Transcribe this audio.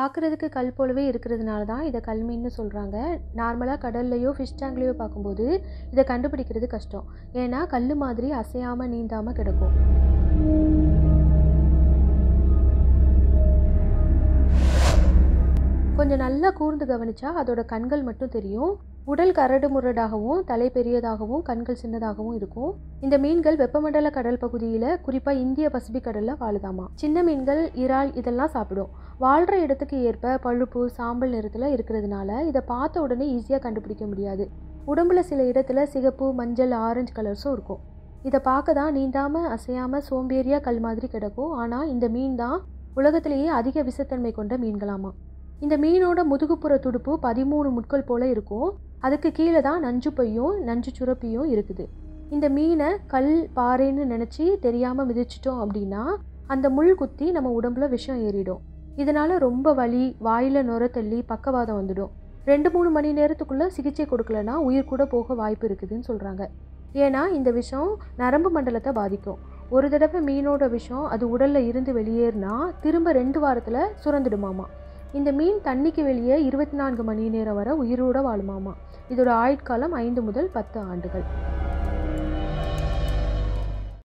பார்க்குறதுக்கு கல் போலவே இருக்கிறதுனால தான் இதை கல்மீன்னு சொல்கிறாங்க நார்மலாக கடல்லையோ ஃபிஷ் டேங்க்லேயோ பார்க்கும்போது இதை கண்டுபிடிக்கிறது கஷ்டம் ஏன்னா கல் மாதிரி அசையாமல் நீந்தாமல் கிடக்கும் கொஞ்சம் நல்லா கூர்ந்து கவனிச்சா அதோட கண்கள் மட்டும் தெரியும் உடல் கரடு முரடாகவும் தலை பெரியதாகவும் கண்கள் சின்னதாகவும் இருக்கும் இந்த மீன்கள் வெப்பமண்டல கடல் பகுதியில் குறிப்பாக இந்திய பசிபிக் கடலில் வாழுதாமா சின்ன மீன்கள் இறால் இதெல்லாம் சாப்பிடும் வாழ்கிற இடத்துக்கு ஏற்ப பழுப்பு சாம்பல் நிறத்தில் இருக்கிறதுனால இதை பார்த்த உடனே ஈஸியாக கண்டுபிடிக்க முடியாது உடம்புல சில இடத்துல சிகப்பு மஞ்சள் ஆரஞ்சு கலர்ஸும் இருக்கும் இதை பார்க்க தான் நீந்தாமல் அசையாமல் சோம்பேறியாக கல் மாதிரி கிடக்கும் ஆனால் இந்த மீன் தான் உலகத்திலேயே அதிக விஷத்தன்மை கொண்ட மீன்களாமா இந்த மீனோட முதுகுப்புற துடுப்பு பதிமூணு முட்கள் போல இருக்கும் அதுக்கு கீழே தான் நஞ்சு பையும் நஞ்சு சுரப்பியும் இருக்குது இந்த மீனை கல் பாறைன்னு நினச்சி தெரியாமல் மிதிச்சிட்டோம் அப்படின்னா அந்த முள் குத்தி நம்ம உடம்புல விஷம் ஏறிடும் இதனால ரொம்ப வலி வாயில் நுர தள்ளி பக்கவாதம் வந்துடும் ரெண்டு மூணு மணி நேரத்துக்குள்ளே சிகிச்சை கொடுக்கலனா உயிர் கூட போக வாய்ப்பு இருக்குதுன்னு சொல்கிறாங்க ஏன்னா இந்த விஷம் நரம்பு மண்டலத்தை பாதிக்கும் ஒரு தடவை மீனோட விஷம் அது உடலில் இருந்து வெளியேறினா திரும்ப ரெண்டு வாரத்தில் சுரந்துடுமாமா இந்த மீன் தண்ணிக்கு வெளியே இருபத்தி நான்கு மணி நேரம் வரை உயிரோட வாழுமாமா இதோட ஆயுட்காலம் ஐந்து முதல் பத்து ஆண்டுகள்